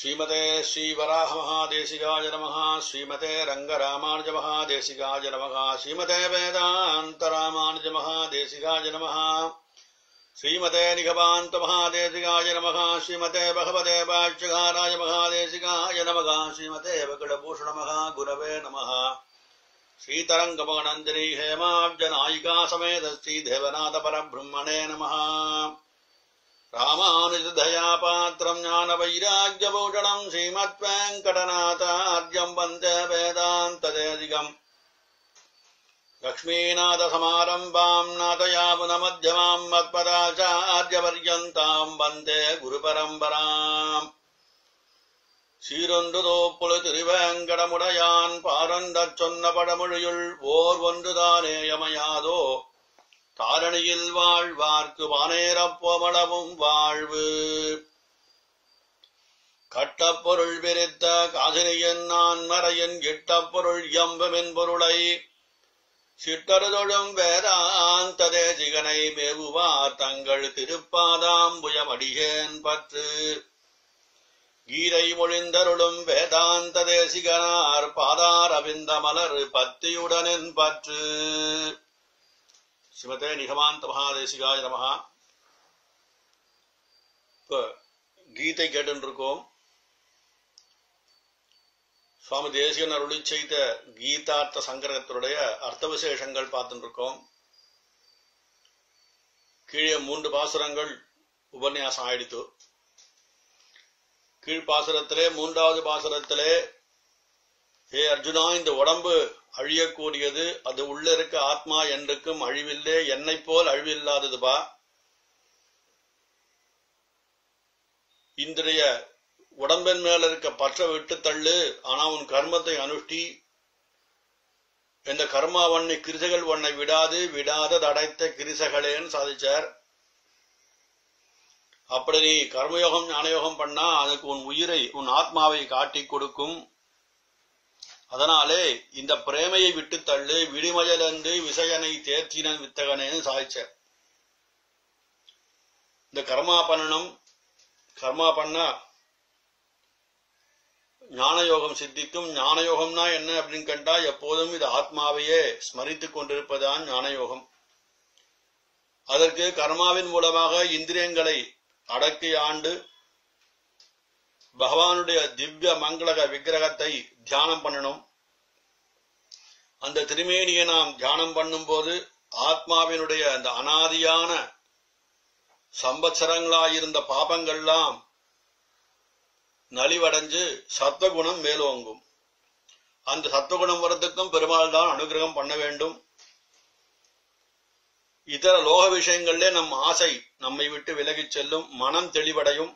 श्रीमते श्रीवराहमहादेशिकाय नमः श्रीमते रङ्गरामानुजमहादेशिकाय नमः श्रीमते वेदान्तरामानुजमहादेशिकाय नमः श्रीमते निगमान्तमहादेशिकाय नमः श्रीमते भगवते वाच्यघाराय महादेशिकाय नमः श्रीमते वकुलभूषणमः गुरवे नमः श्रीतरङ्गमगनन्दिनी हेमाब्जनायिका समेत श्रीदेवनाथपरब्रह्मणे नमः रामानुजदया पात्रम् ज्ञानवैराग्यभूषणम् श्रीमद्वेङ्कटनाथार्यम् वन्दे वेदान्तदेदिगम् लक्ष्मीनाथसमारम्भाम् नाथयामुनमध्यमाम् मत्पदाचार्यपर्यन्ताम् वन्दे गुरुपरम्पराम् சீரொன்றுதோ புல திருவேங்கடமுடையான் பாரந்தச் சொன்ன படமொழியுள் ஓர் ஒன்றுதானே யமையாதோ தாரணியில் வாழ்வார்க்கு வானேரப்போமளவும் வாழ்வு கட்டப்பொருள் விரித்த காசினியன் நான் மறையின் இட்டப்பொருள் எம்புமென் பொருளை சிட்டருதொழும் வேதாந்த தேசிகனை மேவுவார் தங்கள் திருப்பாதாம்புயமடியேன் பற்று கீதை மொழிந்தருளும் வேதாந்த தேசிகனார் பாதார் அவிந்த மலர் பத்தியுடனின் பற்று சிவதே நிகமாந்த மகாதேசிகாய நமகா இப்ப கீதை கேட்டு இருக்கோம் சுவாமி தேசிகன் அருளி செய்த கீதார்த்த சங்கரகத்தினுடைய அர்த்த விசேஷங்கள் பார்த்துட்டு இருக்கோம் கீழே மூன்று பாசுரங்கள் உபன்யாசம் ஆயிடுத்து கீழ்ப்பாசுரத்திலே மூன்றாவது பாசுரத்திலே ஏ அர்ஜுனா இந்த உடம்பு அழியக்கூடியது அது உள்ள இருக்க ஆத்மா என்றுக்கும் அழிவில்லே என்னை போல் அழிவில்லாததுபா இன்றைய உடம்பின் மேல இருக்க பற்ற விட்டு தள்ளு ஆனா உன் கர்மத்தை அனுஷ்டி இந்த கர்மா வண்ணை கிரிசைகள் உன்னை விடாது விடாத அடைத்த கிரிசகளேன்னு சாதிச்சார் அப்படி நீ கர்மயோகம் ஞானயோகம் பண்ணா அதுக்கு உன் உயிரை உன் ஆத்மாவை காட்டி கொடுக்கும் அதனாலே இந்த பிரேமையை விட்டு தள்ளு விடுமயலன்று விசயனை தேர்ச்சினன் வித்தகனேன்னு சாதிச்ச இந்த கர்மா பண்ணணும் கர்மா பண்ணா ஞானயோகம் சித்திக்கும் ஞானயோகம்னா என்ன அப்படின்னு கேட்டா எப்போதும் இது ஆத்மாவையே ஸ்மரித்துக் கொண்டிருப்பதுதான் ஞானயோகம் அதற்கு கர்மாவின் மூலமாக இந்திரியங்களை அடக்கி ஆண்டு பகவானுடைய திவ்ய மங்களக விக்கிரகத்தை தியானம் பண்ணணும் அந்த திருமேனியை நாம் தியானம் பண்ணும்போது ஆத்மாவினுடைய அந்த அனாதியான சம்பத்சரங்களாயிருந்த பாபங்கள்லாம் நலிவடைஞ்சு சத்வகுணம் மேலோங்கும் அந்த சத்வகுணம் வரத்துக்கும் பெருமாள் தான் அனுகிரகம் பண்ண வேண்டும் இதர லோக விஷயங்களிலே நம் ஆசை நம்மை விட்டு விலகிச் செல்லும் மனம் தெளிவடையும்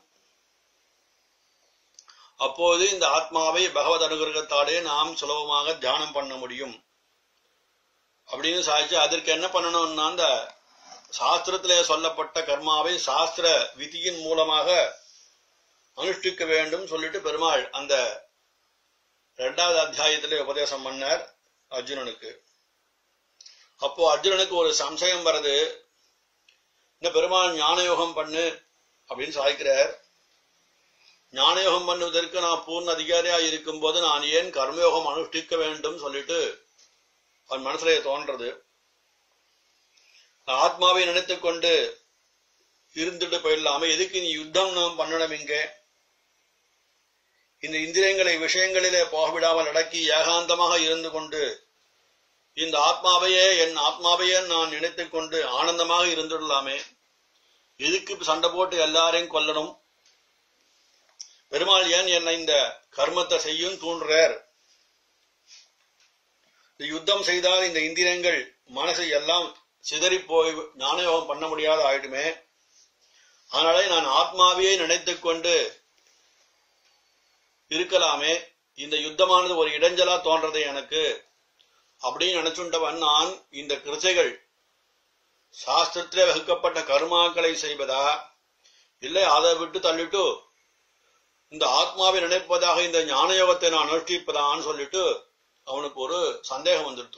அப்போது இந்த ஆத்மாவை பகவத் அனுகிரகத்தாலே நாம் சுலபமாக தியானம் பண்ண முடியும் அப்படின்னு சாதிச்சு அதற்கு என்ன பண்ணணும்னா அந்த சாஸ்திரத்திலே சொல்லப்பட்ட கர்மாவை சாஸ்திர விதியின் மூலமாக அனுஷ்டிக்க வேண்டும் சொல்லிட்டு பெருமாள் அந்த இரண்டாவது அத்தியாயத்திலே உபதேசம் பண்ணார் அர்ஜுனனுக்கு அப்போ அர்ஜுனனுக்கு ஒரு சம்சயம் வருது இந்த பெருமாள் ஞானயோகம் பண்ணு அப்படின்னு சாய்க்கிறார் ஞானயோகம் பண்ணுவதற்கு நான் பூர்ண அதிகாரியா இருக்கும் போது நான் ஏன் கர்மயோகம் அனுஷ்டிக்க வேண்டும் சொல்லிட்டு அவன் மனசுல தோன்றது ஆத்மாவை நினைத்துக் கொண்டு இருந்துட்டு போயிடலாம எதுக்கு நீ யுத்தம் நாம் பண்ணணும் இங்கே இந்த இந்திரியங்களை விஷயங்களிலே போகவிடாமல் அடக்கி ஏகாந்தமாக இருந்து கொண்டு இந்த ஆத்மாவையே என் ஆத்மாவையே நான் நினைத்துக் கொண்டு ஆனந்தமாக இருந்துடலாமே எதுக்கு சண்டை போட்டு எல்லாரையும் கொல்லணும் பெருமாள் ஏன் என்னை இந்த கர்மத்தை செய்யும் தூண்டுறார் இந்த யுத்தம் செய்தால் இந்த இந்திரியங்கள் மனசை எல்லாம் சிதறி போய் ஞானயோகம் பண்ண முடியாத ஆயிடுமே அதனாலே நான் ஆத்மாவையே நினைத்துக் கொண்டு இருக்கலாமே இந்த யுத்தமானது ஒரு இடைஞ்சலா தோன்றது எனக்கு அப்படின்னு நினைச்சுண்டவன் நான் இந்த கிருசைகள் சாஸ்திரத்திலே வகுக்கப்பட்ட கர்மாக்களை செய்வதா இல்லை அதை விட்டு தள்ளிட்டு இந்த ஆத்மாவை நினைப்பதாக இந்த ஞானயோகத்தை நான் அனுஷ்டிப்பதான்னு சொல்லிட்டு அவனுக்கு ஒரு சந்தேகம் வந்துடுத்து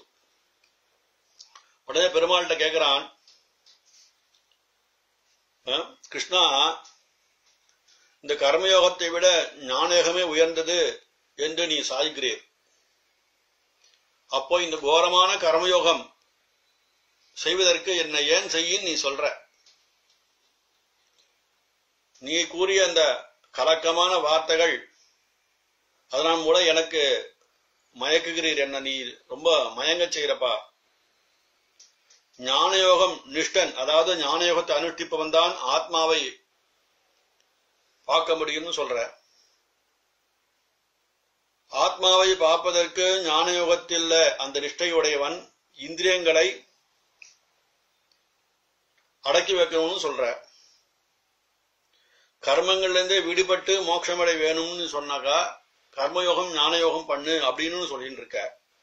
உடனே பெருமாள்கிட்ட கேட்கிறான் அஹ், கிருஷ்ணா இந்த கர்மயோகத்தை விட ஞானயோகமே உயர்ந்தது என்று நீ சாய்கிறீர் அப்போ இந்த கோரமான கர்மயோகம் செய்வதற்கு என்ன ஏன் செய்யும் நீ சொல்ற நீ கூறிய அந்த கலக்கமான வார்த்தைகள் அதனால் மூலம் எனக்கு மயக்குகிறீர் என்ன நீ ரொம்ப மயங்கச் செய்கிறப்பா ஞானயோகம் நிஷ்டன் அதாவது ஞானயோகத்தை அனுஷ்டிப்பவன் தான் ஆத்மாவை பார்க்க முடியும்னு சொல்ற ஆத்மாவை பார்ப்பதற்கு ஞானயோகத்தில் அந்த நிஷ்டையுடையவன் இந்திரியங்களை அடக்கி வைக்கணும்னு சொல்ற கர்மங்கள்ல இருந்தே விடுபட்டு மோட்சமடை வேணும்னு சொன்னாக்கா கர்மயோகம் ஞானயோகம் பண்ணு அப்படின்னு சொல்லிட்டு இருக்க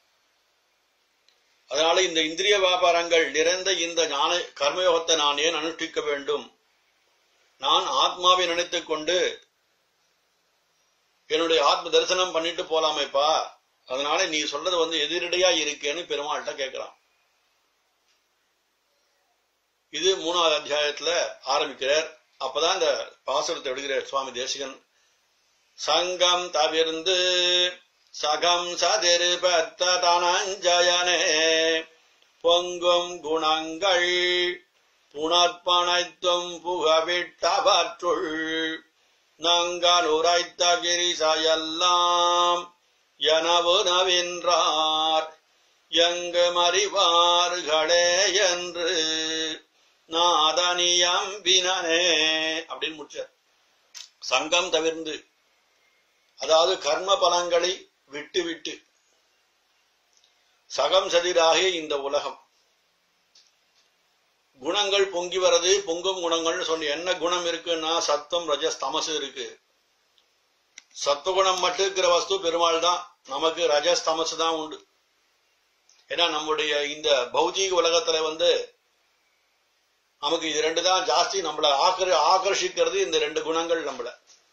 அதனால இந்த இந்திரிய வியாபாரங்கள் நிறைந்த இந்த ஞான கர்மயோகத்தை நான் ஏன் அனுஷ்டிக்க வேண்டும் நான் ஆத்மாவை நினைத்துக் கொண்டு என்னுடைய ஆத்ம தரிசனம் பண்ணிட்டு போலாமேப்பா அதனால நீ சொல்றது வந்து எதிரடையா இருக்கேன்னு பெருமாள்கிட்ட கேட்கிறான் இது மூணாவது அத்தியாயத்துல ஆரம்பிக்கிறார் அப்பதான் இந்த பாசுரத்தை விடுகிறார் சுவாமி தேசிகன் சங்கம் தவிர்ந்து சகம் சதிர் பெத்த தனஞ்சயனே பொங்கும் குணங்கள் புனற்பனைத்தும் புகவிட்டவற்றுள் நங்கள் உரைத்த கிரிசையெல்லாம் எனவு நவின்றார் எங்கு மறிவார்களே என்று நாதனியம்பினே அப்படின்னு முடிச்சார் சங்கம் தவிர்ந்து அதாவது கர்ம பலங்களை விட்டு விட்டு சகம் சதிராகிய இந்த உலகம் குணங்கள் பொங்கி வர்றது பொங்கும் குணங்கள்னு சொன்ன என்ன குணம் இருக்குன்னா சத்தம் ரஜஸ் தமசு இருக்கு சத்துவகுணம் மட்டும் இருக்கிற வஸ்து பெருமாள் தான் நமக்கு ரஜஸ் தமசு தான் உண்டு ஏன்னா நம்முடைய இந்த பௌதீக உலகத்துல வந்து நமக்கு இது ரெண்டு தான் ஜாஸ்தி நம்மள ஆக்கர் ஆகர்ஷிக்கிறது இந்த ரெண்டு குணங்கள் நம்மள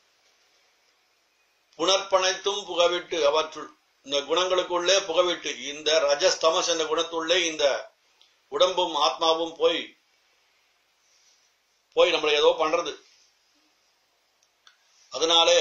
புனர்பனைத்தும் புகவிட்டு அவற்றுள் இந்த குணங்களுக்குள்ளே புகவிட்டு இந்த ரஜஸ் தமஸ் என்ற குணத்துள்ளே இந்த உடம்பும் ஆத்மாவும் போய் போய் நம்மளை ஏதோ பண்றது அதனாலே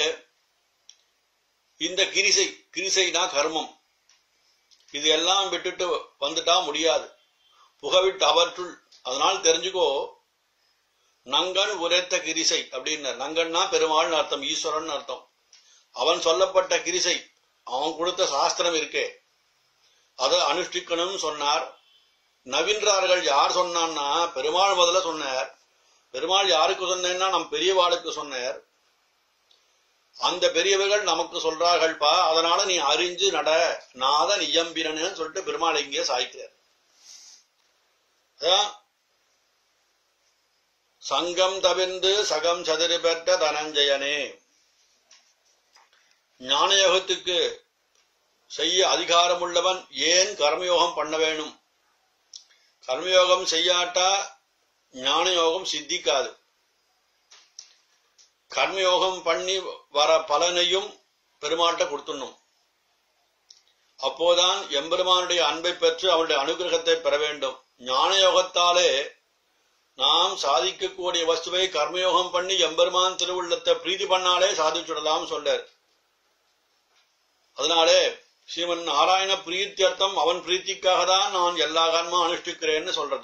இந்த கிரிசை கிரிசைனா கர்மம் இது எல்லாம் விட்டுட்டு வந்துட்டா முடியாது புகவிட்டு அவற்றுள் அதனால் தெரிஞ்சுக்கோ நங்கன் உரைத்த கிரிசை அப்படின்னு நங்கன்னா பெருமாள்னு அர்த்தம் ஈஸ்வரன் அர்த்தம் அவன் சொல்லப்பட்ட கிரிசை அவன் கொடுத்த சாஸ்திரம் இருக்கே அதை அனுஷ்டிக்கணும்னு சொன்னார் நவீன்றார்கள் யார் சொன்னான்னா பெருமாள் முதல்ல சொன்னார் பெருமாள் யாருக்கு சொன்னேன்னா நம் பெரியவாளுக்கு சொன்னார் அந்த பெரியவர்கள் நமக்கு சொல்றார்கள்ப்பா அதனால நீ அறிஞ்சு நட நாத நியம்பினன்னு சொல்லிட்டு பெருமாள் இங்கே சாய்க்கிறார் அதான் சங்கம் தவிர்ந்து சகம் சதுரு பெற்ற தனஞ்சயனே ஞானயோகத்துக்கு செய்ய அதிகாரமுள்ளவன் ஏன் கர்மயோகம் பண்ண வேணும் கர்மயோகம் செய்யாட்டா ஞானயோகம் சித்திக்காது கர்மயோகம் பண்ணி வர பலனையும் பெருமாட்ட கொடுத்துடணும் அப்போதான் எம்பெருமானுடைய அன்பை பெற்று அவனுடைய அனுகிரகத்தை பெற வேண்டும் ஞான யோகத்தாலே நாம் சாதிக்கக்கூடிய வஸ்துவை கர்மயோகம் பண்ணி எம்பெருமான் திருவுள்ளத்தை பிரீதி பண்ணாலே சாதிச்சுடலாம் சொல்றார் அதனாலே ஸ்ரீமன் நாராயண பிரீத்தியர்த்தம் அவன் பிரீத்திக்காக தான் நான் எல்லா கர்மம் அனுஷ்டிக்கிறேன்னு சொல்றது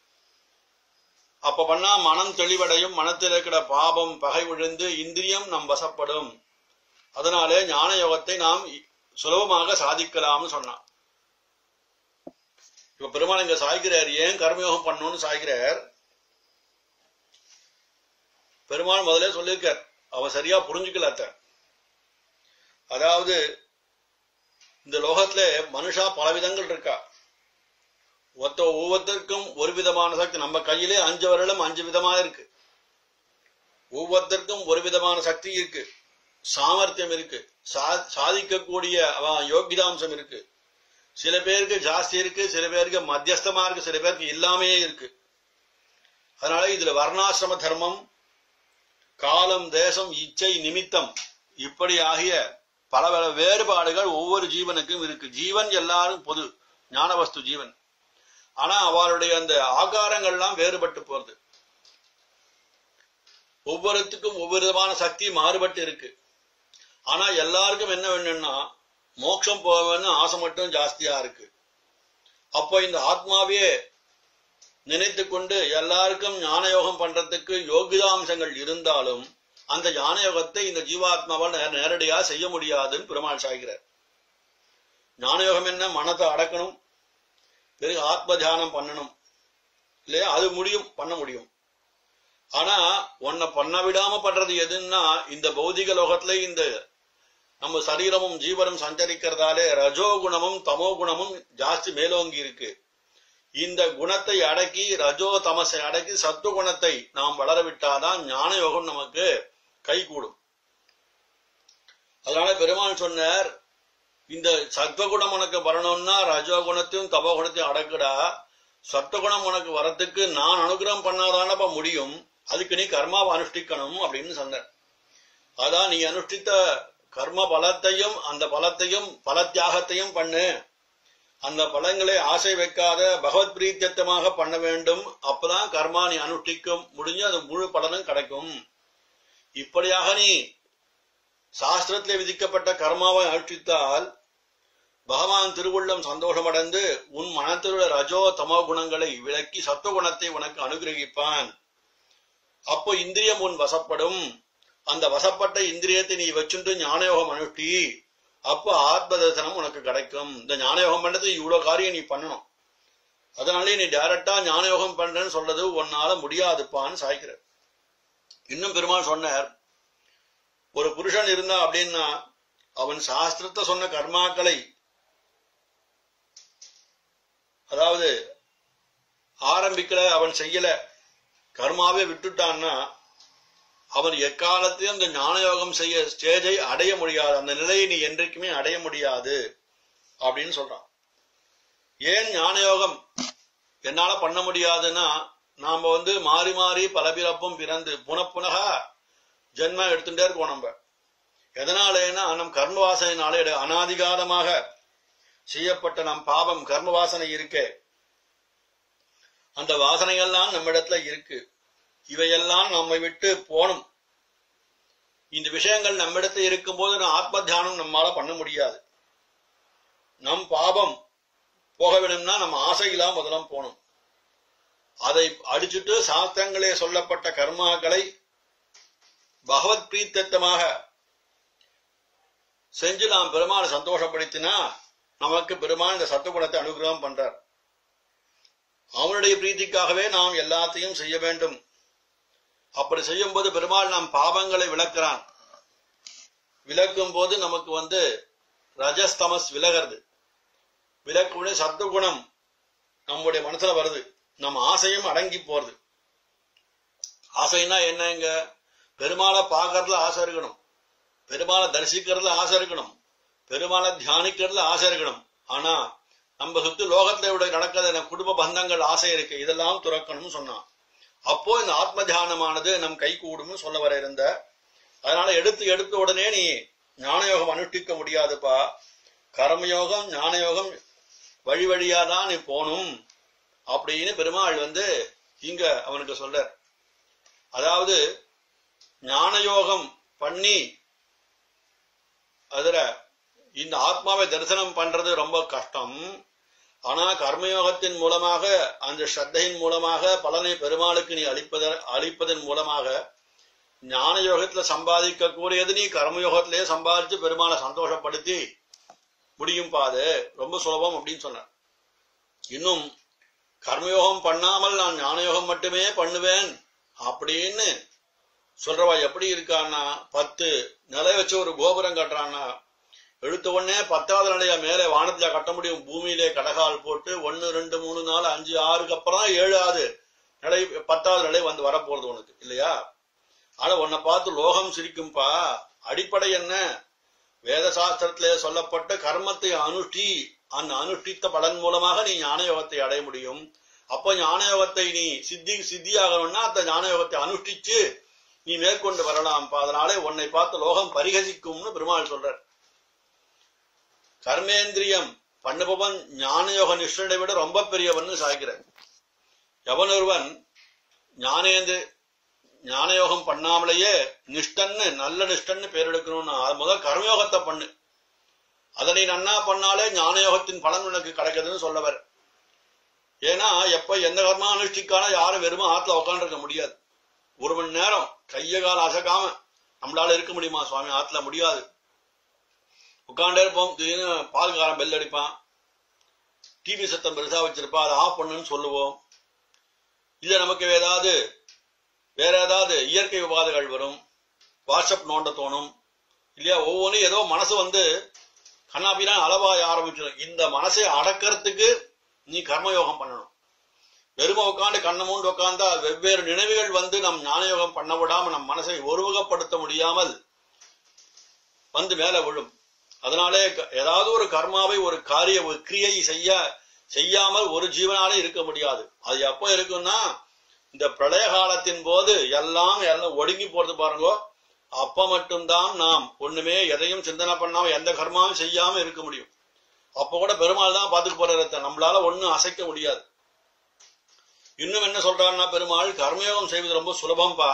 அப்ப பண்ணா மனம் தெளிவடையும் மனத்தில் இருக்கிற பாபம் பகை விழுந்து இந்திரியம் நம் வசப்படும் அதனாலே ஞான யோகத்தை நாம் சுலபமாக சாதிக்கலாம்னு சொன்னான் இப்ப பெருமாள் இங்க சாய்கிறார் ஏன் கர்மயோகம் பண்ணணும்னு சாய்கிறார் பெருமாள் முதல்ல சொல்லியிருக்கார் அவன் சரியா புரிஞ்சுக்கல அத்த அதாவது இந்த லோகத்துல மனுஷா பல விதங்கள் இருக்கா ஒத்த ஒவ்வொருத்தருக்கும் ஒரு விதமான சக்தி நம்ம கையிலே அஞ்சு வருடம் அஞ்சு விதமா இருக்கு ஒவ்வொருத்தருக்கும் ஒரு விதமான சக்தி இருக்கு சாமர்த்தியம் இருக்கு சா- சாதிக்கக்கூடிய அவன் யோகிதாம்சம் இருக்கு சில பேருக்கு ஜாஸ்தி இருக்கு சில பேருக்கு மத்தியஸ்தமா இருக்கு சில பேருக்கு இல்லாமையே இருக்கு அதனால இதுல வர்ணாசிரம தர்மம் காலம் தேசம் இச்சை நிமித்தம் இப்படி ஆகிய பல பல வேறுபாடுகள் ஒவ்வொரு ஜீவனுக்கும் இருக்கு ஜீவன் எல்லாரும் பொது ஞானவஸ்து ஜீவன் ஆனா அவளுடைய அந்த ஆகாரங்கள்லாம் வேறுபட்டு போறது ஒவ்வொருத்துக்கும் ஒவ்வொரு விதமான சக்தி மாறுபட்டு இருக்கு ஆனா எல்லாருக்கும் என்ன வேணும்னா மோட்சம் போவேன்னு ஆசை மட்டும் ஜாஸ்தியா இருக்கு அப்போ இந்த ஆத்மாவே நினைத்து கொண்டு எல்லாருக்கும் ஞான யோகம் பண்றதுக்கு யோகிதாம்சங்கள் இருந்தாலும் அந்த ஞான யோகத்தை இந்த ஜீவாத்மாவால் நே- நேரடியா செய்ய முடியாதுன்னு பெருமாள் சாய்கிறார் ஞான யோகம் என்ன மனத்தை அடக்கணும் பிறகு ஆத்ம தியானம் பண்ணணும் இல்லையா அது முடியும் பண்ண முடியும் ஆனா உன்னை பண்ண விடாம பண்றது எதுன்னா இந்த பௌதிக லோகத்துல இந்த நம்ம சரீரமும் ஜீவனும் சஞ்சரிக்கிறதாலே ரஜோ குணமும் தமோ குணமும் ஜாஸ்தி மேலோங்கி இருக்கு இந்த குணத்தை அடக்கி ரஜோ தமசை அடக்கி சத்துவ குணத்தை நாம் வளர விட்டாதான் ஞான யோகம் நமக்கு கைகூடும் அதனால பெருமான் சொன்னார் இந்த சத்வகுணம் உனக்கு வரணும்னா ரஜோகுணத்தையும் தபோகுணத்தையும் அடக்குடா சத்துவகுணம் உனக்கு வரத்துக்கு நான் அனுகிரகம் பண்ணாதானப்ப முடியும் அதுக்கு நீ கர்மாவை அனுஷ்டிக்கணும் அப்படின்னு சொன்னார் அதான் நீ அனுஷ்டித்த கர்ம பலத்தையும் அந்த பலத்தையும் பல தியாகத்தையும் பண்ணு அந்த பலங்களை ஆசை வைக்காத பகவத் பிரீத்தியத்தமாக பண்ண வேண்டும் அப்பதான் கர்மா நீ அனுஷ்டிக்கும் முடிஞ்சு அது முழு பலனும் கிடைக்கும் இப்படியாக நீ சாஸ்திரத்திலே விதிக்கப்பட்ட கர்மாவை அனுஷ்டித்தால் பகவான் திருவுள்ளம் சந்தோஷமடைந்து உன் மனத்தில் உள்ள ரஜோ தமோ குணங்களை விலக்கி சத்துவ குணத்தை உனக்கு அனுகிரகிப்பான் அப்போ இந்திரியம் உன் வசப்படும் அந்த வசப்பட்ட இந்திரியத்தை நீ வச்சுட்டு ஞானயோகம் அனுஷ்டி அப்போ ஆத்ம தரிசனம் உனக்கு கிடைக்கும் இந்த ஞானயோகம் பண்றது இவ்வளவு காரியம் நீ பண்ணணும் அதனாலே நீ டைரக்டா ஞானயோகம் பண்றேன்னு சொல்றது உன்னால முடியாதுப்பான்னு சாய்க்கிற இன்னும் பெருமாள் சொன்னார் ஒரு புருஷன் இருந்தா அப்படின்னா அவன் சாஸ்திரத்தை சொன்ன கர்மாக்களை அதாவது ஆரம்பிக்கல அவன் செய்யல கர்மாவே விட்டுட்டான்னா அவன் எக்காலத்தையும் அந்த ஞானயோகம் செய்ய ஸ்டேஜை அடைய முடியாது அந்த நிலையை நீ என்றைக்குமே அடைய முடியாது அப்படின்னு சொல்றான் ஏன் ஞானயோகம் என்னால பண்ண முடியாதுன்னா நாம வந்து மாறி மாறி பல பிறப்பும் பிறந்து புனப்புனகா ஜென்மம் எடுத்துட்டே இருக்கோம் நம்ம எதனாலேன்னா நம் கர்ம வாசனையினாலே அனாதிகாலமாக செய்யப்பட்ட நம் பாவம் கர்ம வாசனை இருக்கே அந்த வாசனைகள்லாம் நம்மிடத்துல இருக்கு இவையெல்லாம் நம்மை விட்டு போணும் இந்த விஷயங்கள் நம்மிடத்துல இருக்கும்போது நான் ஆத்ம தியானம் நம்மால பண்ண முடியாது நம் பாவம் போக வேணும்னா நம்ம ஆசையெல்லாம் முதல்ல போகணும் அதை அடிச்சுட்டு சாஸ்திரங்களே சொல்லப்பட்ட கர்மாக்களை பகவத் பிரீத்தமாக செஞ்சு நாம் பெருமானை சந்தோஷப்படுத்தினா நமக்கு பெருமான் இந்த சத்துவகுணத்தை அனுகிரகம் பண்றார் அவனுடைய பிரீத்திக்காகவே நாம் எல்லாத்தையும் செய்ய வேண்டும் அப்படி செய்யும்போது பெருமாள் நாம் பாவங்களை விளக்குறான் விளக்கும் போது நமக்கு வந்து ரஜஸ்தமஸ் விலகிறது விலக்குடைய சத்துவகுணம் நம்முடைய மனசுல வருது நம்ம ஆசையும் அடங்கி போறது ஆசைன்னா என்னங்க பெருமாளை பார்க்கறதுல ஆசை இருக்கணும் பெருமாளை தரிசிக்கிறதுல ஆசை இருக்கணும் பெருமாளை தியானிக்கிறதுல ஆசை இருக்கணும் ஆனா நம்ம சுத்தி லோகத்துல விட நடக்கிற எனக்கு குடும்ப பந்தங்கள் ஆசை இருக்கு இதெல்லாம் துறக்கணும்னு சொன்னான் அப்போ இந்த ஆத்ம தியானமானது நம் கை கூடும்னு சொல்ல வர இருந்த அதனால எடுத்து எடுத்த உடனே நீ ஞானயோகம் அனுஷ்டிக்க முடியாதுப்பா கர்மயோகம் ஞானயோகம் வழி வழியா தான் நீ போகணும் அப்படின்னு பெருமாள் வந்து இங்க அவனுக்கு சொல்றார் அதாவது ஞானயோகம் பண்ணி அதுல இந்த ஆத்மாவை தரிசனம் பண்றது ரொம்ப கஷ்டம் ஆனா கர்மயோகத்தின் மூலமாக அந்த ஸ்ரத்தையின் மூலமாக பலனை பெருமாளுக்கு நீ அளிப்பத அளிப்பதன் மூலமாக ஞான யோகத்துல சம்பாதிக்க கூடியது நீ கர்மயோகத்திலேயே சம்பாதிச்சு பெருமாளை சந்தோஷப்படுத்தி முடியும் பாது ரொம்ப சுலபம் அப்படின்னு சொன்னார் இன்னும் கர்மயோகம் பண்ணாமல் நான் ஞானயோகம் மட்டுமே பண்ணுவேன் அப்படின்னு சொல்றவா எப்படி இருக்கான்னா பத்து நிலை வச்சு ஒரு கோபுரம் கட்டுறான்னா எடுத்த உடனே பத்தாவது நிலைய மேலே வானத்துல கட்ட முடியும் பூமியிலே கடகால் போட்டு ஒன்னு ரெண்டு மூணு நாலு அஞ்சு ஆறுக்கு அப்புறம் தான் ஏழாவது நிலை பத்தாவது நிலை வந்து வரப்போறது உனக்கு இல்லையா ஆனா உன்னை பார்த்து லோகம் சிரிக்கும்பா அடிப்படை என்ன வேத சாஸ்திரத்திலே சொல்லப்பட்ட கர்மத்தை அனுஷ்டி அந்த அனுஷ்டித்த பலன் மூலமாக நீ ஞானயோகத்தை அடைய முடியும் அப்போ ஞானயோகத்தை நீ சித்தி சித்தியாகணும்னா அந்த ஞானயோகத்தை அனுஷ்டிச்சு நீ மேற்கொண்டு வரலாம்ப்பா அதனாலே உன்னை பார்த்து லோகம் பரிகசிக்கும்னு பெருமாள் சொல்றார் கர்மேந்திரியம் பண்ணுபவன் ஞானயோக நிஷ்டனை விட ரொம்ப பெரியவன் சாய்க்கிறார் எவன் ஒருவன் ஞானேந்திர ஞானயோகம் பண்ணாமலேயே நிஷ்டன்னு நல்ல நிஷ்டன்னு பேர் எடுக்கணும்னா அது முதல் கர்மயோகத்தை பண்ணு அதனை நன்னா பண்ணாலே ஞானயோகத்தின் பலன் உனக்கு கிடைக்குதுன்னு சொல்லவர் ஏன்னா எப்ப எந்த கர்மா அனுஷ்டிக்கான யாரும் வெறும ஆத்துல உட்காந்துருக்க முடியாது ஒரு மணி நேரம் கைய கால அசைக்காம நம்மளால இருக்க முடியுமா சுவாமி ஆத்துல முடியாது உட்காண்டே இருப்போம் திடீர்னு பால்காரன் பெல் அடிப்பான் டிவி சத்தம் பெருசா வச்சிருப்பா அதை ஆஃப் பண்ணுன்னு சொல்லுவோம் இல்ல நமக்கு ஏதாவது வேற ஏதாவது இயற்கை உபாதைகள் வரும் வாட்ஸ்அப் நோண்ட தோணும் இல்லையா ஒவ்வொன்றும் ஏதோ மனசு வந்து கண்ணாபினா அளவாய ஆரம்பிச்சிடும் இந்த மனசை அடக்கிறதுக்கு நீ கர்மயோகம் பண்ணணும் வெறும உட்காந்து கண்ணை மூண்டு உட்காந்தா வெவ்வேறு நினைவுகள் வந்து நம் ஞானயோகம் பண்ண விடாம நம் மனசை ஒருமுகப்படுத்த முடியாமல் வந்து மேல விழும் அதனாலே க- ஏதாவது ஒரு கர்மாவை ஒரு காரிய ஒரு கிரியை செய்ய செய்யாமல் ஒரு ஜீவனாலே இருக்க முடியாது அது எப்போ இருக்கும்னா இந்த பிரளய காலத்தின் போது எல்லாம் எல்லாம் ஒடுங்கி போறது பாருங்க அப்ப மட்டும்தான் நாம் ஒண்ணுமே எதையும் சிந்தனை பண்ணாம எந்த கர்மாவும் செய்யாம இருக்க முடியும் அப்ப கூட பெருமாள் தான் பாத்துக்கு போறத நம்மளால ஒண்ணும் அசைக்க முடியாது இன்னும் என்ன சொல்றாருன்னா பெருமாள் கர்மயோகம் செய்வது ரொம்ப சுலபம்பா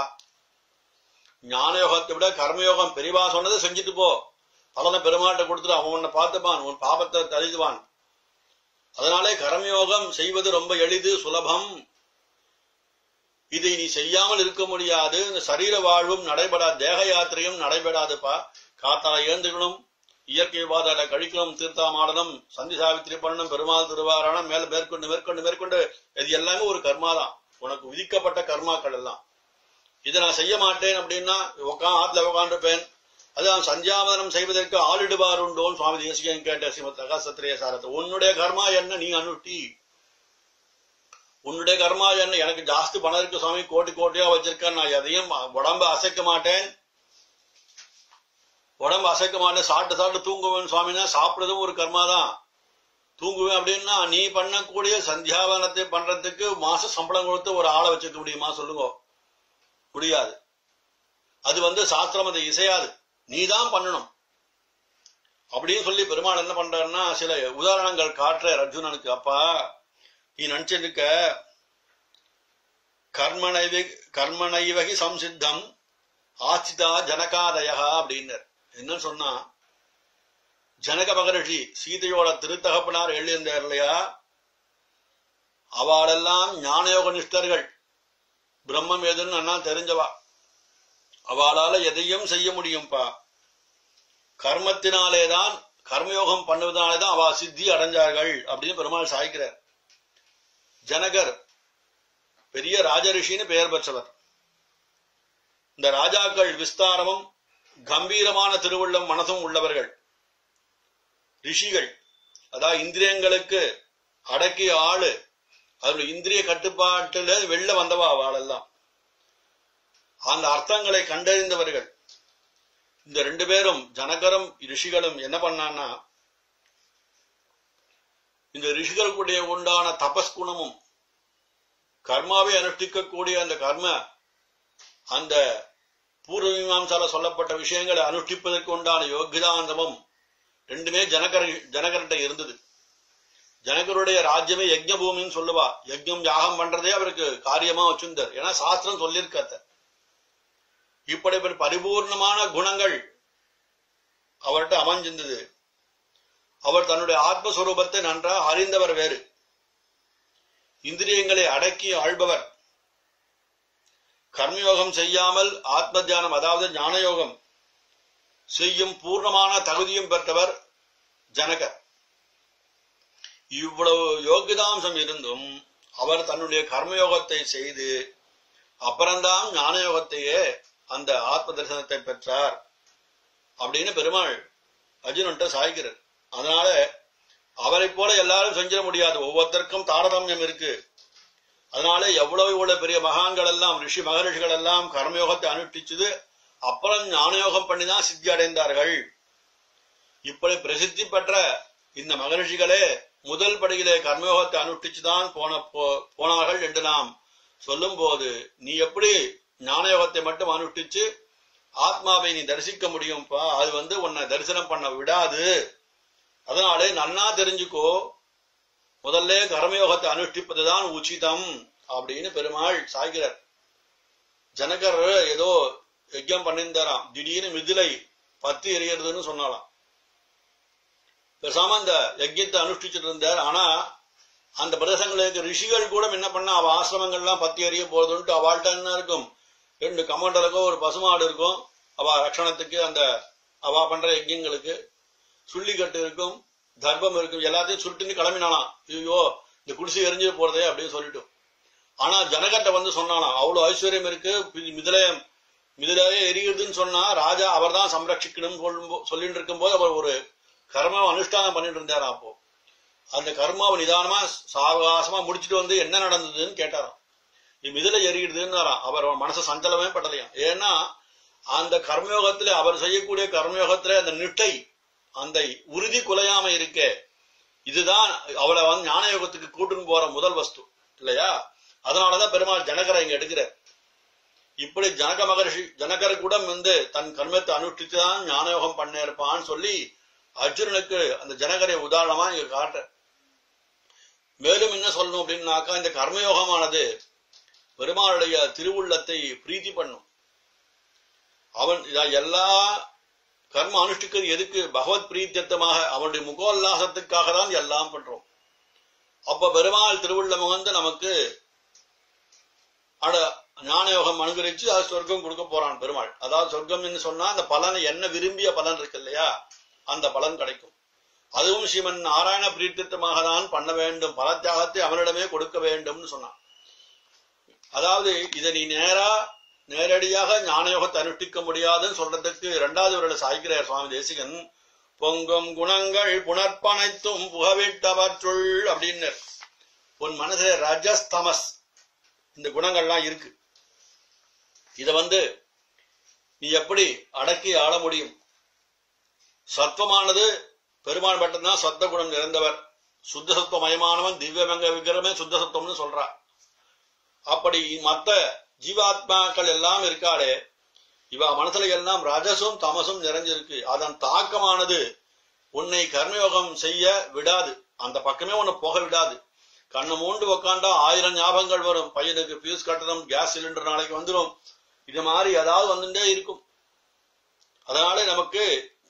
ஞானயோகத்தை விட கர்மயோகம் பெரிவா சொன்னதை செஞ்சுட்டு போ பலனை பெருமாள்கிட்ட கொடுத்துட்டு அவன் உன்னை பார்த்துப்பான் உன் பாபத்தை தழுதுவான் அதனாலே கர்மயோகம் செய்வது ரொம்ப எளிது சுலபம் இதை நீ செய்யாமல் இருக்க முடியாது இந்த சரீர வாழ்வும் நடைபெறாது தேக யாத்திரையும் நடைபெறாதுப்பா காத்தால ஏந்துக்கணும் இயற்கை வாதாட கழிக்கணும் தீர்த்தாமாடணும் சந்தி சாவித்திரி பண்ணணும் பெருமாள் திருவாராயணம் மேல மேற்கொண்டு மேற்கொண்டு மேற்கொண்டு இது எல்லாமே ஒரு கர்மா தான் உனக்கு விதிக்கப்பட்ட கர்மாக்கள் எல்லாம் இதை நான் செய்ய மாட்டேன் அப்படின்னா உட்கா ஆத்துல உட்காந்துருப்பேன் அது நான் சந்தியாவதனம் செய்வதற்கு ஆளிடுவார் உண்டோன்னு சுவாமி தேசிகன் கேட்ட ஸ்ரீமத் அகசத்திரிய சாரத்தை உன்னுடைய கர்மா என்ன நீ அனுட்டி உன்னுடைய கர்மா என்ன எனக்கு ஜாஸ்தி பணம் இருக்கு சுவாமி கோடி கோட்டியா வச்சிருக்கேன் நான் எதையும் உடம்ப அசைக்க மாட்டேன் உடம்பு அசைக்க மாட்டேன் சாப்பிட்டு சாப்பிட்டு தூங்குவேன் சுவாமினா சாப்பிடுறதும் ஒரு கர்மா தான் தூங்குவேன் அப்படின்னா நீ பண்ணக்கூடிய சந்தியாவனத்தை பண்றதுக்கு மாச சம்பளம் கொடுத்து ஒரு ஆளை வச்சுக்க முடியுமா சொல்லுங்க முடியாது அது வந்து சாஸ்திரம் அதை இசையாது நீ தான் பண்ணணும் அப்படின்னு சொல்லி பெருமாள் என்ன பண்றாருன்னா சில உதாரணங்கள் காட்டுற அர்ஜுனனுக்கு அப்பா நீ நினைச்சிருக்க கர்மனைவி கர்மனைவகி சம்சித்தம் ஆச்சிதா ஜனகாதயா அப்படின்னர் என்ன சொன்னா ஜனக மகரிஷி சீதையோட திருத்தகப்பனார் எழுதியிருந்தார் இல்லையா அவளெல்லாம் ஞானயோக நிஷ்டர்கள் பிரம்மம் எதுன்னு அண்ணா தெரிஞ்சவா அவளால எதையும் செய்ய முடியும்பா கர்மத்தினாலேதான் கர்மயோகம் பண்ணுவதனாலேதான் அவ சித்தி அடைஞ்சார்கள் அப்படின்னு பெருமாள் சாய்க்கிறார் ஜனகர் பெரிய ராஜரிஷின்னு பெயர் பெற்றவர் இந்த ராஜாக்கள் விஸ்தாரமும் கம்பீரமான திருவுள்ளம் மனசும் உள்ளவர்கள் ரிஷிகள் அதாவது இந்திரியங்களுக்கு அடக்கிய ஆளு அவருடைய இந்திரிய கட்டுப்பாட்டுல வெளில வந்தவா அவளெல்லாம் அந்த அர்த்தங்களை கண்டறிந்தவர்கள் இந்த ரெண்டு பேரும் ஜனகரும் ரிஷிகளும் என்ன பண்ணான்னா இந்த ரிஷிகளுக்குடைய உண்டான தபஸ் குணமும் கர்மாவை அனுஷ்டிக்கக்கூடிய அந்த கர்ம அந்த பூர்வ மீமாம்சால சொல்லப்பட்ட விஷயங்களை அனுஷ்டிப்பதற்கு உண்டான யோகிதாந்தமும் ரெண்டுமே ஜனகர ஜனகர்கிட்ட இருந்தது ஜனகருடைய ராஜ்யமே யஜ்ஞ பூமின்னு சொல்லுவா யஜ்ஞம் யாகம் பண்றதே அவருக்கு காரியமா வச்சிருந்தார் ஏன்னா சாஸ்திரம் சொல்லியிருக்காத்த இப்படி பரிபூர்ணமான குணங்கள் அவர்கிட்ட அமைஞ்சிருந்தது அவர் தன்னுடைய ஆத்மஸ்வரூபத்தை நன்றாக அறிந்தவர் வேறு இந்திரியங்களை அடக்கி ஆள்பவர் கர்மயோகம் செய்யாமல் ஆத்ம தியானம் அதாவது ஞானயோகம் செய்யும் பூர்ணமான தகுதியும் பெற்றவர் ஜனகர் இவ்வளவு யோகிதாம்சம் இருந்தும் அவர் தன்னுடைய கர்மயோகத்தை செய்து அப்புறம்தான் ஞானயோகத்தையே அந்த ஆத்ம தரிசனத்தை பெற்றார் அப்படின்னு பெருமாள் அர்ஜுனன்ட்ட சாய்க்கிறார் அதனால அவரை போல எல்லாரும் செஞ்சிட முடியாது ஒவ்வொருத்தருக்கும் தாரதமியம் இருக்கு அதனால எவ்வளவு இவ்வளவு பெரிய மகான்கள் எல்லாம் ரிஷி மகரிஷிகள் எல்லாம் கர்மயோகத்தை அனுஷ்டிச்சது அப்புறம் ஞானயோகம் பண்ணிதான் சித்தி அடைந்தார்கள் இப்படி பிரசித்தி பெற்ற இந்த மகரிஷிகளே முதல் படியிலே கர்மயோகத்தை அனுஷ்டிச்சுதான் போன போனார்கள் என்று நாம் சொல்லும் போது நீ எப்படி ஞானயோகத்தை மட்டும் அனுஷ்டிச்சு ஆத்மாவை நீ தரிசிக்க முடியும்ப்பா அது வந்து உன்னை தரிசனம் பண்ண விடாது அதனாலே நன்னா தெரிஞ்சுக்கோ முதல்ல கர்மயோகத்தை அனுஷ்டிப்பதுதான் உச்சிதம் அப்படின்னு பெருமாள் சாய்கிறார் ஜனகர் ஏதோ யஜ்யம் பண்ணியிருந்தாராம் திடீர்னு மிதிலை பத்தி எரியறதுன்னு சொன்னாலாம் பேசாம அந்த யஜ்யத்தை அனுஷ்டிச்சுட்டு இருந்தார் ஆனா அந்த பிரதேசங்களுக்கு ரிஷிகள் கூட என்ன பண்ணா அவ ஆசிரமங்கள்லாம் பத்தி எறிய போறதுன்ட்டு அவள்கிட்ட என்ன இருக்கும் ரெண்டு கமண்டலுக்கும் ஒரு பசுமாடு இருக்கும் அவ ரட்சணத்துக்கு அந்த அவ பண்ற யஜ்யங்களுக்கு சுள்ளிக்கட்டு இருக்கும் தர்ப்பம் இருக்கும் எல்லாத்தையும் சுருட்டுன்னு கிளம்பினாலாம் ஐயோ இந்த குடிசை எரிஞ்சு போறதே அப்படின்னு சொல்லிட்டு ஆனா ஜனகட்ட வந்து சொன்னாலாம் அவ்வளவு ஐஸ்வர்யம் இருக்கு பி- மிதிலயம் மிதிலையே எரியுதுன்னு சொன்னா ராஜா அவர்தான் சம்ரட்சிக்கணும் சொல்லும் சொல்லிட்டு இருக்கும்போது அவர் ஒரு கர்மாவை அனுஷ்டானம் பண்ணிட்டு இருந்தாரா அப்போ அந்த கர்மாவை நிதானமா சாவகாசமா முடிச்சிட்டு வந்து என்ன நடந்ததுன்னு கேட்டாராம் இது மிதில எரியுதுன்னாராம் அவர் மனசு சஞ்சலமே படலையாம் ஏன்னா அந்த கர்மயோகத்துல அவர் செய்யக்கூடிய கர்மயோகத்துல அந்த நிட்டை அந்த உறுதி குலையாம இருக்கே இதுதான் அவளை வந்து ஞான யோகத்துக்கு கூட்டுன்னு போற முதல் வஸ்து இல்லையா அதனாலதான் பெருமாள் ஜனகரை இங்க எடுக்கிறார் இப்படி ஜனக மகர்ஷி ஜனகர் கூட வந்து தன் கர்மத்தை அனுஷ்டித்து தான் ஞானயோகம் பண்ண இருப்பான்னு சொல்லி அர்ஜுனனுக்கு அந்த ஜனகரை உதாரணமா இங்க காட்ட மேலும் என்ன சொல்லணும் அப்படின்னாக்கா இந்த கர்மயோகமானது பெருமாளுடைய திருவுள்ளத்தை பிரீத்தி பண்ணும் அவன் இத- எல்லா கர்ம அனுஷ்டிக்கிறது எதுக்கு பகவத் பிரீத்தியத்தமாக அவனுடைய முகோல்லாசத்துக்காக தான் எல்லாம் பண்றோம் அப்ப பெருமாள் திருவுள்ளம் வந்து நமக்கு அட ஞானயோகம் அனுகரிச்சு அது சொர்க்கம் கொடுக்க போறான் பெருமாள் அதாவது சொர்க்கம்னு சொன்னா அந்த பலனை என்ன விரும்பிய பலன் இருக்கு இல்லையா அந்த பலன் கிடைக்கும் அதுவும் ஸ்ரீமன் நாராயண பிரீத்தித்தமாக தான் பண்ண வேண்டும் பல தியாகத்தை அவனிடமே கொடுக்க வேண்டும்னு சொன்னான் அதாவது இதை நீ நேரா நேரடியாக ஞானயோகத்தை அனுஷ்டிக்க முடியாதுன்னு சொல்றதுக்கு இரண்டாவது விரல சாய்க்கிறார் சுவாமி தேசிகன் பொங்கும் குணங்கள் புனர்ப்பனைத்தும் புகவிட்டவற்றுள் அப்படின்னு உன் மனசுல ரஜஸ் தமஸ் இந்த குணங்கள்லாம் இருக்கு இத வந்து நீ எப்படி அடக்கி ஆள முடியும் சத்வமானது பெருமாள் மட்டும்தான் சத்த குணம் நிறைந்தவர் சுத்த சத்துவமயமானவன் திவ்யமங்க விக்கிரமே சுத்த சத்துவம்னு சொல்றா அப்படி மத்த ஜீவாத்மாக்கள் எல்லாம் இருக்காளே இவ மனசுல எல்லாம் ரஜசும் தமசும் நிறைஞ்சிருக்கு அதன் தாக்கமானது உன்னை கர்மயோகம் செய்ய விடாது அந்த பக்கமே உன்னை போக விடாது கண்ணு மூண்டு உக்காண்டா ஆயிரம் ஞாபகங்கள் வரும் பையனுக்கு ஃபீஸ் கட்டணும் கேஸ் சிலிண்டர் நாளைக்கு வந்துடும் இது மாதிரி ஏதாவது வந்துட்டே இருக்கும் அதனால நமக்கு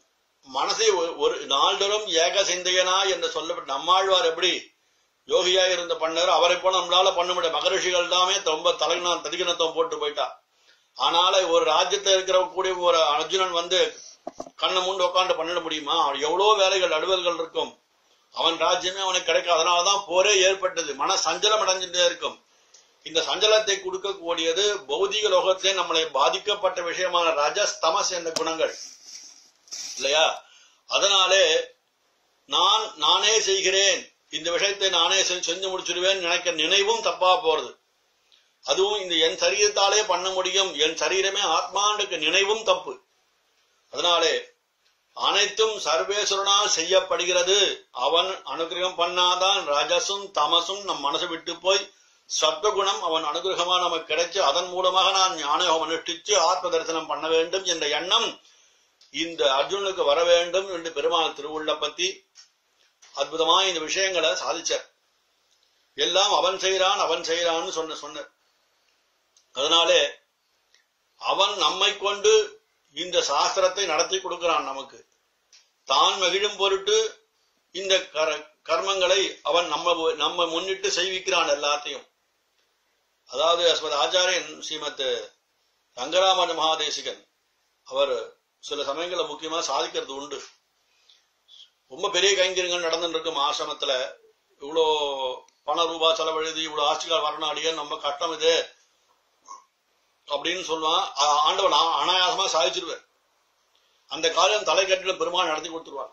மனசை ஒரு- ஒரு நாள்தோறும் ஏக சிந்தையனா என்று சொல்லப்பட்ட நம்மாழ்வார் எப்படி யோகியா இருந்த பண்ணார் அவரை போல நம்மளால பண்ண முடியும் மகரிஷிகள் தாமே ரொம்ப தலைநா ததிகனத்துவம் போட்டு போயிட்டா ஆனால ஒரு ராஜ்யத்துல இருக்கிற கூடிய ஒரு அர்ஜுனன் வந்து கண்ணை மூண்டு உட்காந்து பண்ணிட முடியுமா அவன் எவ்வளவு வேலைகள் அலுவல்கள் இருக்கும் அவன் ராஜ்யமே அவனுக்கு கிடைக்கும் அதனாலதான் போரே ஏற்பட்டது மன சஞ்சலம் அடைஞ்சுட்டே இருக்கும் இந்த சஞ்சலத்தை கொடுக்கக்கூடியது பௌதிக லோகத்திலே நம்மளை பாதிக்கப்பட்ட விஷயமான ரஜஸ் தமஸ் என்ற குணங்கள் இல்லையா அதனாலே நான் நானே செய்கிறேன் இந்த விஷயத்தை நானே செ- செஞ்சு முடிச்சிடுவேன் நினைக்கிற நினைவும் தப்பா போறது அதுவும் இந்த என் சரீரத்தாலே பண்ண முடியும் என் சரீரமே ஆத்மாண்டுக்கு நினைவும் தப்பு அதனாலே அனைத்தும் சர்வேஸ்வரனால் செய்யப்படுகிறது அவன் அனுகிரகம் பண்ணாதான் ரஜசும் தமசும் நம் மனசு விட்டு போய் சத்வகுணம் அவன் அனுகிரகமா நமக்கு கிடைச்சு அதன் மூலமாக நான் ஞானயோகம் அனுஷ்டிச்சு ஆத்ம தரிசனம் பண்ண வேண்டும் என்ற எண்ணம் இந்த அர்ஜுனனுக்கு வர வேண்டும் என்று பெருமாள் திருவுள்ள பத்தி அற்புதமா இந்த விஷயங்களை சாதிச்சார் எல்லாம் அவன் செய்கிறான் அவன் செய்கிறான்னு சொன்ன சொன்னார் அதனாலே அவன் நம்மை கொண்டு இந்த சாஸ்திரத்தை நடத்தி கொடுக்கிறான் நமக்கு தான் மகிழும் பொருட்டு இந்த கர- கர்மங்களை அவன் நம்ம நம்ம முன்னிட்டு செய்விக்கிறான் எல்லாத்தையும் அதாவது அஸ்மத் ஆச்சாரியன் ஸ்ரீமத் ரங்கராமன் மகாதேசிகன் அவர் சில சமயங்கள்ல முக்கியமா சாதிக்கிறது உண்டு ரொம்ப பெரிய கைங்கரியங்கள் நடந்துட்டு இருக்கும் ஆசிரமத்துல இவ்வளோ பண ரூபா செலவழுதி இவ்வளவு ஆட்சிகள் வரணும் அடியே நம்ம கஷ்டம் இது அப்படின்னு சொல்லுவான் ஆ- ஆண்டவன் ஆ- அனாயாசமா சாதிச்சிருவார் அந்த காரியம் தலை கட்டில பெருமாள் நடத்தி கொடுத்துருவார்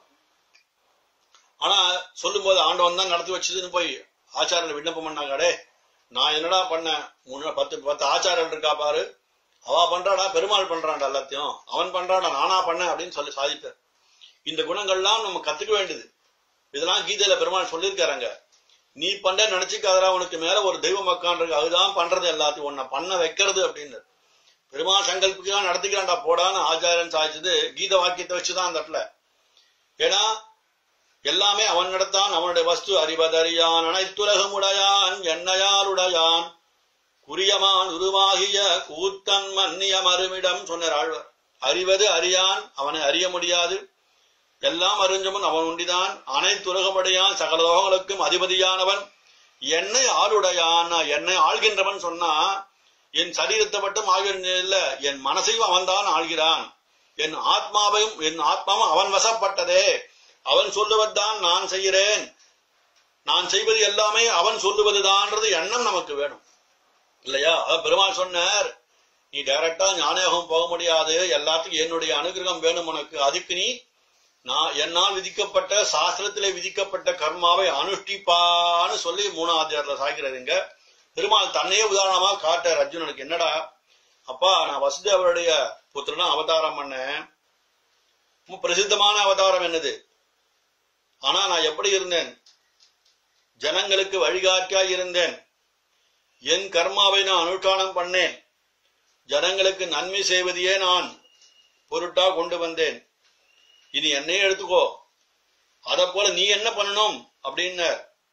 ஆனா சொல்லும்போது ஆண்டவன் தான் நடத்தி வச்சதுன்னு போய் ஆச்சாரியர் விண்ணப்பம் பண்ணாங்க அடே நான் என்னடா பண்ணேன் முன்ன பத்து பத்து ஆச்சாரன் இருக்கா பாரு அவ பண்றாடா பெருமாள் பண்றான்டா எல்லாத்தையும் அவன் பண்றாடா நானா பண்ணேன் அப்படின்னு சொல்லி சாதிப்பார் இந்த குணங்கள்லாம் நம்ம கத்துக்க வேண்டியது இதெல்லாம் கீதையில பெருமாள் சொல்லியிருக்காருங்க நீ பண்ற நினைச்சுக்காதரா உனக்கு மேல ஒரு தெய்வம் உக்காண்டிருக்கு அதுதான் பண்றது எல்லாத்தையும் உன்னை பண்ண வைக்கிறது அப்படின்னு பெருமாள் சங்கல்பிக்கலாம் நடத்திக்கிறான்டா போடான்னு ஆச்சாரியன் சாதிச்சது கீத வாக்கியத்தை வச்சுதான் அந்த இடத்துல ஏன்னா எல்லாமே அவன் நடத்தான் அவனுடைய வஸ்து அறிவதறியான் அனைத்துலகமுடையான் என்னையால் உடையான் குறியமான் உருவாகிய கூத்தன் மன்னிய மறுமிடம் சொன்னார் ஆழ்வார் அறிவது அறியான் அவனை அறிய முடியாது எல்லாம் அறிஞ்சவன் அவன் உண்டிதான் அனைத்துலகமுடையான் சகல லோகங்களுக்கும் அதிபதியானவன் என்னை ஆளுடையான் என்னை ஆள்கின்றவன் சொன்னா என் சரீரத்தை மட்டும் ஆள்கின்ற இல்ல என் மனசையும் அவன்தான் ஆள்கிறான் என் ஆத்மாவையும் என் ஆத்மாவும் அவன் வசப்பட்டதே அவன் சொல்லுவதுதான் நான் செய்கிறேன் நான் செய்வது எல்லாமே அவன் சொல்லுவதுதான்றது எண்ணம் நமக்கு வேணும் இல்லையா அதான் பெருமாள் சொன்னார் நீ டைரக்டா ஞானயோகம் போக முடியாது எல்லாத்துக்கும் என்னுடைய அனுகிரகம் வேணும் உனக்கு அதுக்கு நீ நான் என்னால் விதிக்கப்பட்ட சாஸ்திரத்திலே விதிக்கப்பட்ட கர்மாவை அனுஷ்டிப்பான்னு சொல்லி மூணாவது அத்தியாயத்துல சாய்க்கிறாருங்க பெருமாள் தன்னையே உதாரணமா காட்டார் அர்ஜுனனுக்கு என்னடா அப்பா நான் வசுதேவருடைய புத்திரனா அவதாரம் பண்ணேன் ரொம்ப பிரசித்தமான அவதாரம் என்னது ஆனா நான் எப்படி இருந்தேன் ஜனங்களுக்கு வழிகாட்டியாய் இருந்தேன் என் கர்மாவை நான் அனுஷ்டானம் பண்ணேன் ஜனங்களுக்கு நன்மை செய்வதையே நான் பொருட்டா கொண்டு வந்தேன் இனி என்னையே எடுத்துக்கோ அத போல நீ என்ன பண்ணணும் அப்படின்னு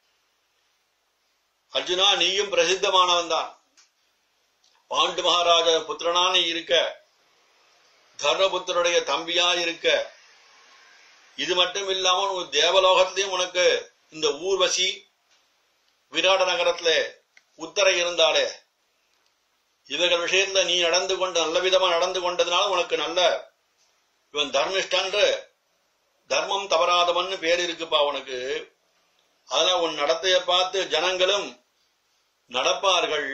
அர்ஜுனா நீயும் பிரசித்தமானவன் தான் பாண்டு மகாராஜா புத்திரனா நீ இருக்க தர்மபுத்தருடைய தம்பியா இருக்க இது மட்டும் இல்லாம உனக்கு தேவலோகத்திலையும் உனக்கு இந்த ஊர்வசி விராட நகரத்துல உத்தரை இருந்தாலே இவர்கள் விஷயத்துல நீ நடந்து கொண்டு நல்ல விதமா நடந்து கொண்டதுனால உனக்கு நல்ல இவன் தர்மிஷ்டன்று தர்மம் தவறாதவன் பேர் இருக்குப்பா உனக்கு அதனால உன் நடத்தைய பார்த்து ஜனங்களும் நடப்பார்கள்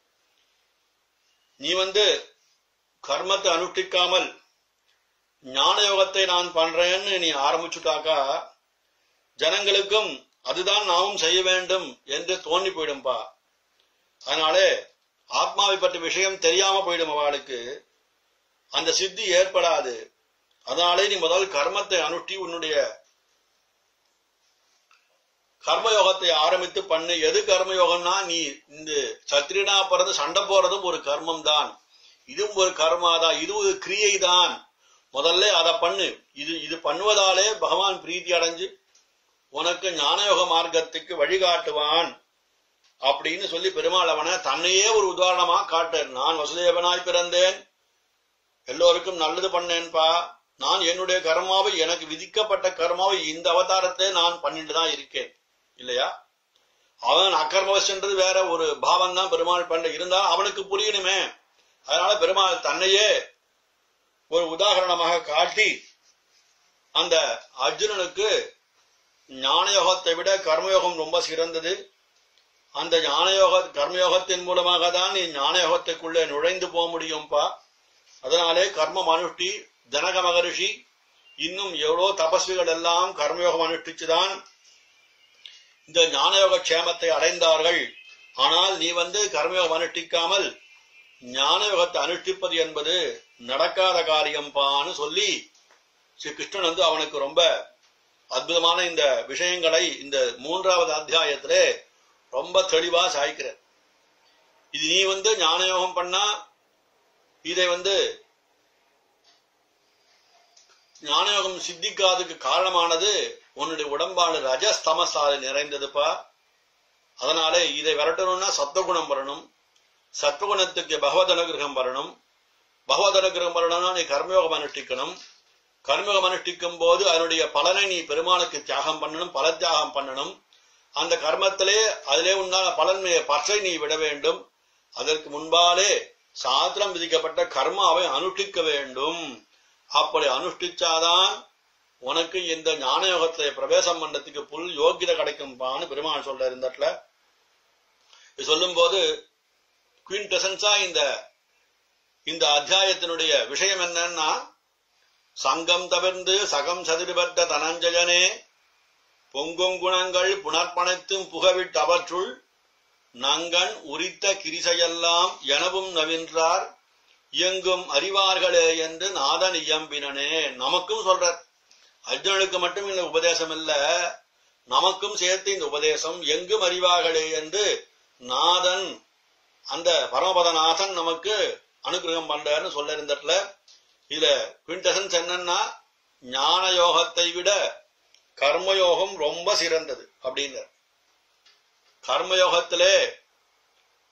நீ வந்து கர்மத்தை அனுஷ்டிக்காமல் ஞான யோகத்தை நான் பண்றேன்னு நீ ஆரம்பிச்சுட்டாக்கா ஜனங்களுக்கும் அதுதான் நாமும் செய்ய வேண்டும் என்று தோண்டி போயிடும்பா அதனாலே ஆத்மாவை பற்றி விஷயம் தெரியாம போயிடும் அவளுக்கு அந்த சித்தி ஏற்படாது அதனாலே நீ முதல் கர்மத்தை அனுஷ்டி உன்னுடைய கர்மயோகத்தை ஆரம்பித்து பண்ணு எது கர்மயோகம்னா நீ இந்த சத்திரியனா பிறந்து சண்டை போறதும் ஒரு கர்மம் தான் இதுவும் ஒரு கர்மா தான் இது ஒரு கிரியை தான் முதல்ல அதை பண்ணு இது இது பண்ணுவதாலே பகவான் பிரீத்தி அடைஞ்சு உனக்கு ஞானயோக மார்க்கத்துக்கு வழிகாட்டுவான் அப்படின்னு சொல்லி பெருமாள் அவனை தன்னையே ஒரு உதாரணமா காட்டார் நான் வசுதேவனாய் பிறந்தேன் எல்லோருக்கும் நல்லது பண்ணேன்பா நான் என்னுடைய கர்மாவை எனக்கு விதிக்கப்பட்ட கர்மாவை இந்த அவதாரத்தை நான் பண்ணிட்டு தான் இருக்கேன் இல்லையா அவன் அக்கர்மவசன்றது வேற ஒரு பாவம் தான் பெருமாள் பண்ண இருந்தாலும் அவனுக்கு புரியணுமே அதனால பெருமாள் தன்னையே ஒரு உதாரணமாக காட்டி அந்த அர்ஜுனனுக்கு ஞானயோகத்தை விட கர்மயோகம் ரொம்ப சிறந்தது அந்த ஞானயோக கர்மயோகத்தின் மூலமாக தான் நீ ஞானயோகத்துக்குள்ளே நுழைந்து போக முடியும்பா அதனாலே கர்மம் அனுஷ்டி ஜனக மகரிஷி இன்னும் எவ்வளோ தபஸ்விகள் எல்லாம் கர்மயோகம் அனுஷ்டிச்சுதான் இந்த ஞானயோக க்ஷேமத்தை அடைந்தார்கள் ஆனால் நீ வந்து கர்மயோகம் அனுஷ்டிக்காமல் ஞானயோகத்தை அனுஷ்டிப்பது என்பது நடக்காத காரியம்பான்னு சொல்லி ஸ்ரீ கிருஷ்ணன் வந்து அவனுக்கு ரொம்ப அற்புதமான இந்த விஷயங்களை இந்த மூன்றாவது அத்தியாயத்திலே ரொம்ப தெளிவா சாய்க்கிற இது நீ வந்து ஞானயோகம் பண்ணா இதை வந்து ஞானயோகம் சித்திக்காததுக்கு காரணமானது உன்னுடைய உடம்பாடு ரஜஸ்தமசாலை நிறைந்ததுப்பா அதனாலே இதை விரட்டணும்னா சத்துவகுணம் வரணும் சத்துவகுணத்துக்கு பகவத் அனுகிரகம் வரணும் பகவத் அனுகிரகம் வரணும்னா நீ கர்மயோகம் அனுஷ்டிக்கணும் கர்மயோகம் அனுஷ்டிக்கும் போது அதனுடைய பலனை நீ பெருமாளுக்கு தியாகம் பண்ணணும் பல தியாகம் பண்ணணும் அந்த கர்மத்திலே அதிலே உண்டான பலன் பற்றை நீ விட வேண்டும் அதற்கு முன்பாலே சாத்திரம் விதிக்கப்பட்ட கர்மாவை அனுஷ்டிக்க வேண்டும் அப்படி அனுஷ்டிச்சாதான் உனக்கு இந்த ஞான யோகத்தை பிரவேசம் பண்ணதுக்கு புல் யோகிதை கிடைக்கும்பான்னு பெருமாள் சொல்ற இந்த இடத்துல இது சொல்லும் போது குவின்டெசன்ஸா இந்த இந்த அத்தியாயத்தினுடைய விஷயம் என்னன்னா சங்கம் தவிர்ந்து சகம் சதிர்பட்ட தனஞ்சயனே பொங்கும் குணங்கள் புனர்ப்பணத்தும் புகவிட்டு அவற்றுள் நங்கன் உரித்த கிரிசையெல்லாம் எனவும் நவின்றார் இயங்கும் அறிவார்களே என்று நாதன் இயம்பினனே நமக்கும் சொல்றார் அர்ஜுனனுக்கு மட்டும் இந்த உபதேசம் இல்ல நமக்கும் சேர்த்து இந்த உபதேசம் எங்கும் அறிவார்களே என்று நாதன் அந்த பரமபதநாதன் நமக்கு அனுகிரகம் பண்றாருன்னு சொல்ல இருந்ததுல இதுல குவிண்டசன்ஸ் என்னன்னா ஞான யோகத்தை விட கர்மயோகம் ரொம்ப சிறந்தது அப்படின்ற கர்மயோகத்திலே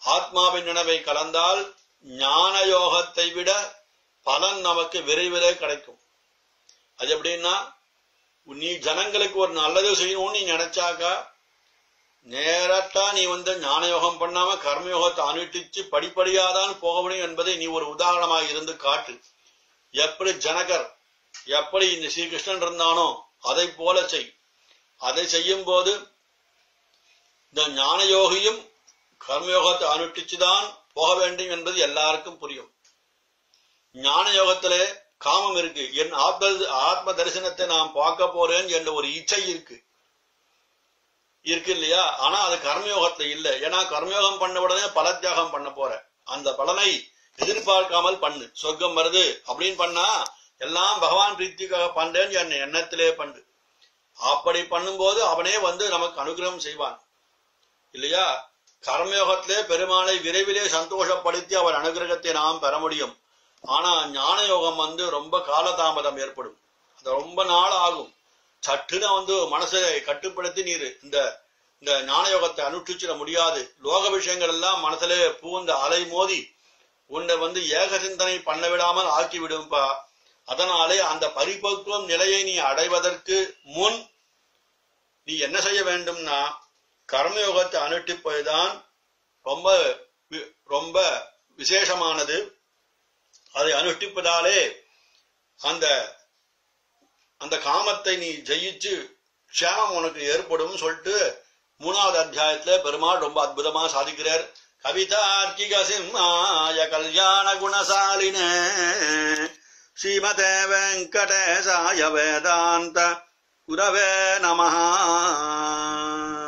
ஆத்மாவின் நினைவை கலந்தால் ஞான யோகத்தை விட பலன் நமக்கு விரைவிலே கிடைக்கும் அது எப்படின்னா நீ ஜனங்களுக்கு ஒரு நல்லது செய்யணும்னு நீ நினைச்சாக்கா நேரட்டா நீ வந்து ஞான யோகம் பண்ணாம கர்மயோகத்தை அனுஷ்டிச்சு படிப்படியாதான் போக முடியும் என்பதை நீ ஒரு உதாரணமாக இருந்து காட்டு எப்படி ஜனகர் எப்படி இந்த ஸ்ரீகிருஷ்ணன் இருந்தானோ அதை போல செய் அதை செய்யும் போது இந்த ஞான யோகியும் கர்மயோகத்தை அனுஷ்டிச்சுதான் போக வேண்டும் என்பது எல்லாருக்கும் புரியும் ஞான யோகத்திலே காமம் இருக்கு என் ஆத்ம ஆத்ம தரிசனத்தை நான் பார்க்க போறேன் என்ற ஒரு இச்சை இருக்கு இருக்கு இல்லையா ஆனா அது கர்மயோகத்துல இல்ல ஏன்னா கர்மயோகம் பண்ண உடனே பல தியாகம் பண்ண போற அந்த பலனை எதிர்பார்க்காமல் பண்ணு சொர்க்கம் வருது அப்படின்னு பண்ணா எல்லாம் பகவான் பிரீத்திக்காக பண்றேன்னு என் எண்ணத்திலே பண்ணு அப்படி பண்ணும்போது அவனே வந்து நமக்கு அனுகிரகம் செய்வான் இல்லையா கர்மயோகத்திலே பெருமாளை விரைவிலே சந்தோஷப்படுத்தி அவர் அனுகிரகத்தை நாம் பெற முடியும் ஆனா ஞான யோகம் வந்து ரொம்ப காலதாமதம் ஏற்படும் அது ரொம்ப நாள் ஆகும் சட்டுன்னு வந்து மனசை கட்டுப்படுத்தி நீர் இந்த இந்த ஞான யோகத்தை அனுஷ்டிச்சிட முடியாது லோக விஷயங்கள் எல்லாம் மனசுல பூந்த அலை மோதி உன்னை வந்து ஏக சிந்தனை பண்ண விடாமல் ஆக்கி விடும்பா அதனாலே அந்த பரிபக்குவம் நிலையை நீ அடைவதற்கு முன் நீ என்ன செய்ய வேண்டும்னா கர்மயோகத்தை அனுஷ்டிப்பதுதான் ரொம்ப வி- ரொம்ப விசேஷமானது அதை அனுஷ்டிப்பதாலே அந்த அந்த காமத்தை நீ ஜெயிச்சு க்ஷேமம் உனக்கு ஏற்படும் சொல்லிட்டு மூணாவது அத்தியாயத்துல பெருமாள் ரொம்ப அற்புதமா சாதிக்கிறார் கவிதார்க்கிக சிம்மாய கல்யாண குணசாலினே ஸ்ரீமதே வெங்கடேசாய வேதாந்த குரவே நமஹா